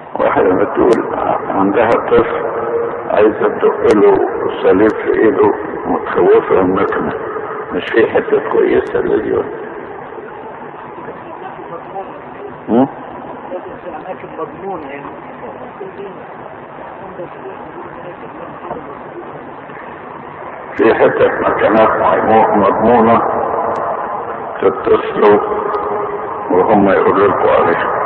واحدة بتقول عندها طفل عايزة تدق له صليب في ايده متخوفة من المكنة مش في حتة كويسة لليوم هم؟ لازم في اماكن مضمونه يعني في حتة مكانات مضمو- مضمونة تتصلوا وهم يقولوا لكم عليها